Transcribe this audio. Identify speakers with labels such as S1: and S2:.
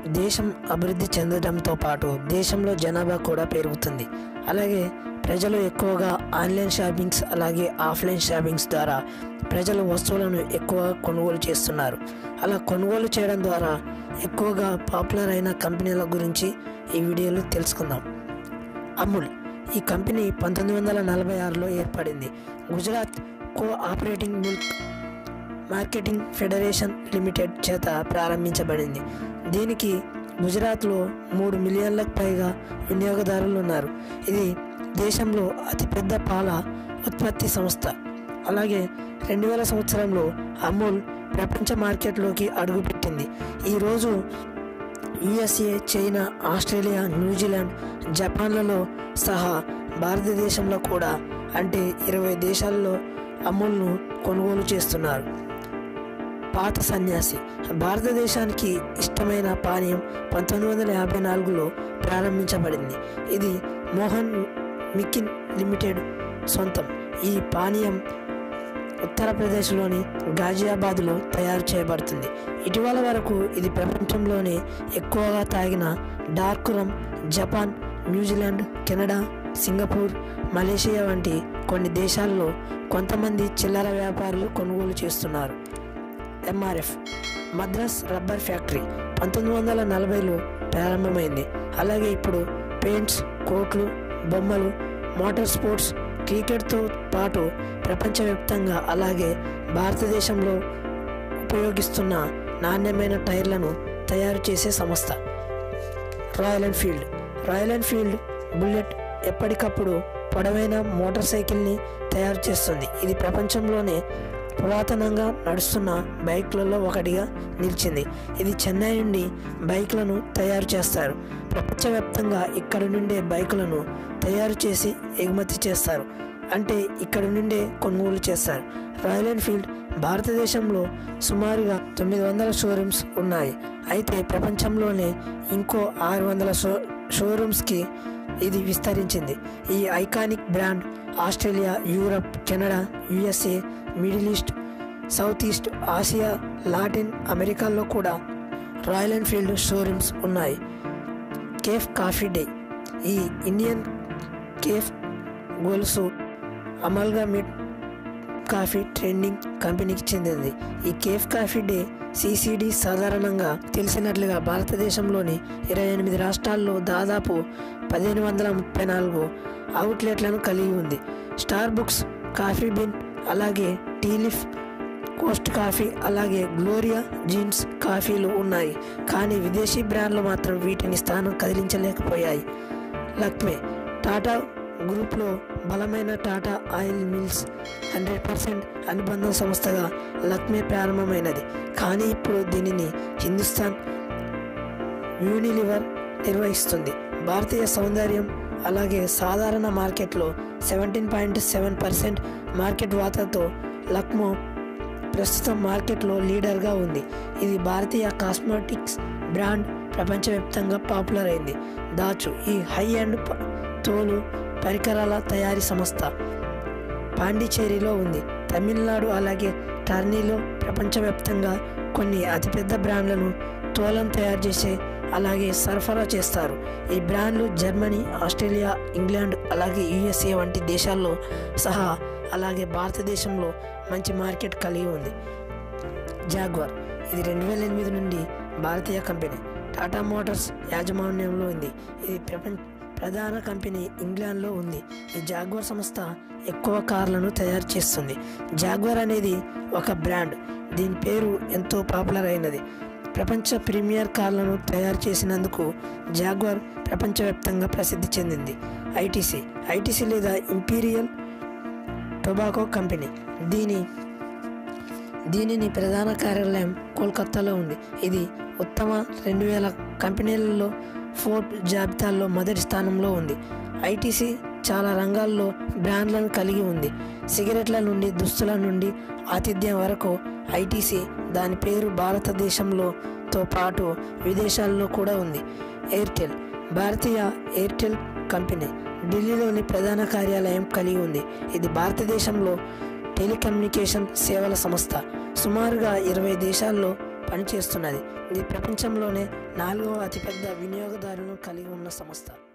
S1: దేశం అభివృద్ధి చెందడంతో పాటు దేశంలో జనాభా కూడా పెరుగుతుంది అలాగే ప్రజలు ఎక్కువగా ఆన్లైన్ షాపింగ్స్ అలాగే ఆఫ్లైన్ షాపింగ్స్ ద్వారా ప్రజలు వస్తువులను ఎక్కువగా కొనుగోలు చేస్తున్నారు అలా కొనుగోలు చేయడం ద్వారా ఎక్కువగా పాపులర్ అయిన కంపెనీల గురించి ఈ వీడియోలో తెలుసుకుందాం అమూల్ ఈ కంపెనీ పంతొమ్మిది వందల నలభై ఆరులో ఏర్పడింది Gujarat co operating milk marketing federation limited చేత ప్రారంభించబడింది దీనికి గుజరాత్లో మూడు మిలియన్లకు పైగా వినియోగదారులు ఉన్నారు ఇది దేశంలో అతిపెద్ద పాల ఉత్పత్తి సంస్థ అలాగే రెండు వేల సంవత్సరంలో అమూల్ ప్రపంచ మార్కెట్లోకి అడుగుపెట్టింది ఈరోజు యుఎస్ఏ చైనా ఆస్ట్రేలియా న్యూజిలాండ్ జపాన్లలో సహా భారతదేశంలో కూడా అంటే ఇరవై దేశాల్లో అమూల్ను కొనుగోలు చేస్తున్నారు పాత సన్యాసి భారతదేశానికి ఇష్టమైన పానీయం పంతొమ్మిది వందల యాభై నాలుగులో ప్రారంభించబడింది ఇది మోహన్ మికిన్ లిమిటెడ్ సొంతం ఈ పానీయం ఉత్తరప్రదేశ్లోని గాజియాబాద్లో తయారు చేయబడుతుంది ఇటీవల వరకు ఇది ప్రపంచంలోనే ఎక్కువగా తాగిన dark rum Japan New Zealand Canada Singapore Malaysia వంటి కొన్ని దేశాల్లో కొంతమంది చిల్లర వ్యాపారులు కొనుగోలు చేస్తున్నారు ఎంఆర్ఎఫ్ మద్రాస్ రబ్బర్ ఫ్యాక్టరీ పంతొమ్మిది వందల నలభైలో ప్రారంభమైంది అలాగే ఇప్పుడు పెయింట్స్ కోట్లు బొమ్మలు మోటార్ స్పోర్ట్స్ క్రికెట్తో పాటు ప్రపంచవ్యాప్తంగా అలాగే భారతదేశంలో ఉపయోగిస్తున్న నాణ్యమైన టైర్లను తయారు చేసే సంస్థ Royal Enfield Royal Enfield Bullet ఎప్పటికప్పుడు పొడవైన మోటార్ సైకిల్ని తయారు చేస్తుంది ఇది ప్రపంచంలోనే పురాతనంగా నడుస్తున్న బైక్లలో ఒకటిగా నిలిచింది ఇది చెన్నై నుండి బైక్లను తయారు చేస్తారు ప్రపంచవ్యాప్తంగా ఇక్కడ నుండే బైకులను తయారు చేసి ఎగుమతి చేస్తారు అంటే ఇక్కడ నుండే కొనుగోలు చేస్తారు రాయల్ ఎన్ఫీల్డ్ భారతదేశంలో సుమారుగా తొమ్మిది వందల షోరూమ్స్ ఉన్నాయి అయితే ప్రపంచంలోనే ఇంకో ఆరు వందల షో షోరూమ్స్కి ఇది విస్తరించింది ఈ iconic brand Australia Europe Canada USA Middle East South East Asia Latin అమెరికాలో కూడా రాయల్ ఎన్ఫీల్డ్ షోరూమ్స్ ఉన్నాయి కేఫ్ కాఫీ డే ఈ ఇండియన్ కేఫ్ గొలుసు అమల్గామిట్ కాఫీ ట్రెండింగ్ కంపెనీకి చెందింది ఈ కేఫ్ కాఫీ డే సిసిడి సాధారణంగా తెలిసినట్లుగా భారతదేశంలోని ఇరవై ఎనిమిది రాష్ట్రాల్లో దాదాపు పదిహేను వందల ముప్పై నాలుగు అవుట్లెట్లను కలిగి ఉంది స్టార్ బుక్స్ కాఫీ బిన్ అలాగే టీలిఫ్ కోస్ట్ కాఫీ అలాగే గ్లోరియా జీన్స్ కాఫీలు ఉన్నాయి కానీ విదేశీ బ్రాండ్లు మాత్రం వీటిని స్థానం కదిలించలేకపోయాయి లక్మే టాటా గ్రూప్లో బలమైన Tata oil mills hundred percent అనుబంధ సంస్థగా లక్మే ప్రారంభమైనది కానీ ఇప్పుడు దీనిని హిందుస్థాన్ యూనిలివర్ నిర్వహిస్తుంది భారతీయ సౌందర్యం అలాగే సాధారణ మార్కెట్లో seventeen point seven percent market వాటాతో లక్మో ప్రస్తుతం మార్కెట్లో లీడర్గా ఉంది ఇది భారతీయ కాస్మెటిక్స్ బ్రాండ్ ప్రపంచవ్యాప్తంగా పాపులర్ అయింది దాచు ఈ హై అండ్ ప- తోలు పరికరాల తయారీ సంస్థ పాండిచేరిలో ఉంది తమిళనాడు అలాగే టర్నీలో ప్రపంచవ్యాప్తంగా కొన్ని అతిపెద్ద బ్రాండ్లను తోలను తయారు చేసే అలాగే సరఫరా చేస్తారు ఈ బ్రాండ్లు జర్మనీ ఆస్ట్రేలియా ఇంగ్లాండ్ అలాగే యుఎస్ఏ వంటి దేశాల్లో సహా అలాగే భారతదేశంలో మంచి మార్కెట్ కలిగి ఉంది జాగ్వార్ ఇది రెండు వేల ఎనిమిది నుండి భారతీయ కంపెనీ టాటా మోటార్స్ యాజమాన్యంలో ఉంది ఇది ప్రపంచ ప్రధాన కంపెనీ ఇంగ్లాండ్లో ఉంది ఈ జాగ్వార్ సంస్థ ఎక్కువ కార్లను తయారు చేస్తుంది జాగ్వార్ అనేది ఒక బ్రాండ్ దీని పేరు ఎంతో పాపులర్ అయినది ప్రపంచ ప్రీమియర్ కార్లను తయారు చేసినందుకు జాగ్వార్ ప్రపంచవ్యాప్తంగా ప్రసిద్ధి చెందింది ఐటీసీ ఐటీసీ లేదా ఇంపీరియల్ టొబాకో కంపెనీ దీని దీనిని ప్రధాన కార్యాలయం కోల్కత్తాలో ఉంది ఇది ఉత్తమ రెండు వేల కంపెనీలలో ఫోర్బ్ జాబితాలో మొదటి స్థానంలో ఉంది ఐటీసీ చాలా రంగాల్లో బ్రాండ్లను కలిగి ఉంది సిగరెట్ల నుండి దుస్తుల నుండి ఆతిథ్యం వరకు ఐటీసీ దాని పేరు భారతదేశంలో తో పాటు విదేశాల్లో కూడా ఉంది ఎయిర్టెల్ భారతీయ ఎయిర్టెల్ కంపెనీ ఢిల్లీలోని ప్రధాన కార్యాలయం కలిగి ఉంది ఇది భారతదేశంలో టెలికమ్యూనికేషన్ సేవల సంస్థ సుమారుగా ఇరవై దేశాల్లో పనిచేస్తున్నది ఇది ప్రపంచంలోనే నాలుగవ అతిపెద్ద వినియోగదారులను కలిగి ఉన్న సంస్థ